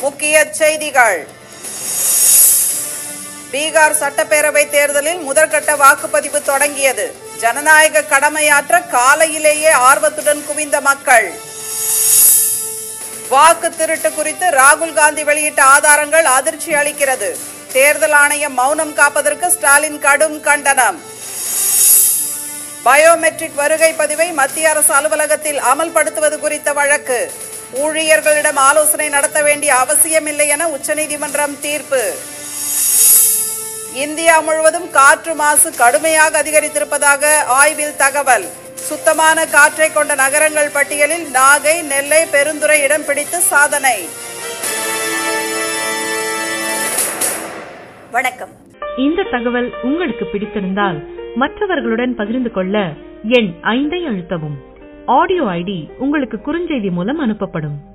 முக்கிய செய்திகள் பீகார் சட்டப்பேரவை தேர்தலில் முதற்கட்ட வாக்குப்பதிவு தொடங்கியது ஜனநாயக கடமையாற்ற காலையிலேயே ஆர்வத்துடன் குவிந்த மக்கள் வாக்கு திருட்டு குறித்து ராகுல் காந்தி வெளியிட்ட ஆதாரங்கள் அதிர்ச்சி அளிக்கிறது தேர்தல் ஆணையம் மௌனம் காப்பதற்கு ஸ்டாலின் கடும் கண்டனம் பயோமெட்ரிக் வருகை பதிவை மத்திய அரசு அலுவலகத்தில் அமல்படுத்துவது குறித்த வழக்கு ஊழியர்களிடம் ஆலோசனை நடத்த வேண்டிய அவசியமில்லை என உச்சநீதிமன்றம் தீர்ப்பு இந்தியா முழுவதும் காற்று மாசு கடுமையாக அதிகரித்திருப்பதாக ஆய்வில் தகவல் சுத்தமான காற்றை கொண்ட நகரங்கள் பட்டியலில் நாகை நெல்லை பெருந்துறை இடம் பிடித்து சாதனை வணக்கம் இந்த தகவல் உங்களுக்கு பிடித்திருந்தால் மற்றவர்களுடன் பகிர்ந்து கொள்ள எண் ஐந்தை அழுத்தவும் ஆடியோ ஐடி உங்களுக்கு குறுஞ்செய்தி மூலம் அனுப்பப்படும்